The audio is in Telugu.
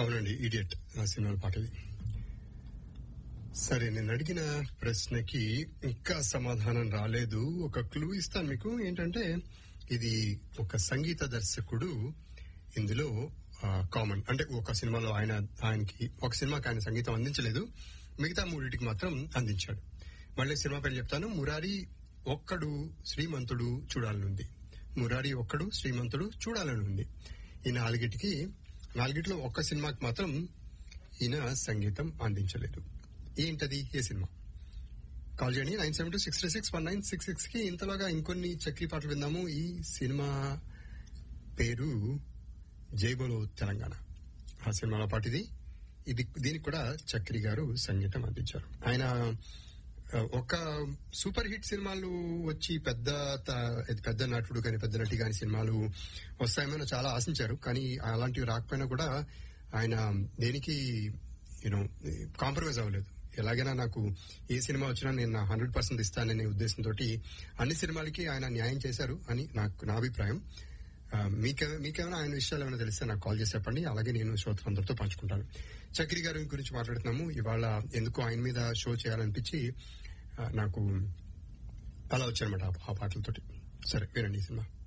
అవునండి ఇడియట్ ఆ సినిమా పాటది సరే నేను అడిగిన ప్రశ్నకి ఇంకా సమాధానం రాలేదు ఒక క్లూ ఇస్తాను మీకు ఏంటంటే ఇది ఒక సంగీత దర్శకుడు ఇందులో కామన్ అంటే ఒక సినిమాలో ఆయన ఆయనకి ఒక సినిమాకి ఆయన సంగీతం అందించలేదు మిగతా మూడింటికి మాత్రం అందించాడు మళ్ళీ సినిమా పేరు చెప్తాను మురారి ఒక్కడు శ్రీమంతుడు చూడాలనుంది మురారి ఒక్కడు శ్రీమంతుడు చూడాలనుంది ఈ నాలుగిటికి నాలుగిట్లో ఒక్క సినిమాకి మాత్రం ఈయన సంగీతం అందించలేదు ఏంటది ఏ సినిమా కాల్ చేయండి nine seven two six three six one nine six six కి ఇంతలోగా ఇంకొన్ని చక్రీ పాటలు విందాము ఈ సినిమా పేరు జైబోలో తెలంగాణ ఆ సినిమాలో పాటు ఇది ఇది దీనికి కూడా చక్రి గారు సంగీతం అందించారు ఆయన ఆ, ఒక సూపర్ హిట్ సినిమాలు వచ్చి పెద్ద త- ఇది పెద్ద నటుడు కానీ పెద్ద నటి కానీ సినిమాలు వస్తాయేమో చాలా ఆశించారు కానీ అలాంటివి రాకపోయినా కూడా ఆయన దేనికి యూనో కాంప్రమైజ్ అవ్వలేదు ఎలాగైనా నాకు ఏ సినిమా వచ్చినా నేను నా హండ్రెడ్ పర్సెంట్ ఇస్తాననే ఉద్దేశంతో అన్ని సినిమాలకి ఆయన న్యాయం చేశారు అని నాకు నా అభిప్రాయం ఆ, మీకే మీకేమైనా ఆయన విషయాలు ఏమైనా తెలిస్తే నాకు కాల్ చేసి చెప్పండి అలాగే నేను శ్రోతలందరితో పంచుకుంటాను చక్రి గారి గురించి మాట్లాడుతున్నాము ఇవాళ ఎందుకు ఆయన మీద షో చేయాలనిపించి ఆ, నాకు అలా వచ్చానమాట ఆ పాటలతోటి సరే వినండి ఈ సినిమా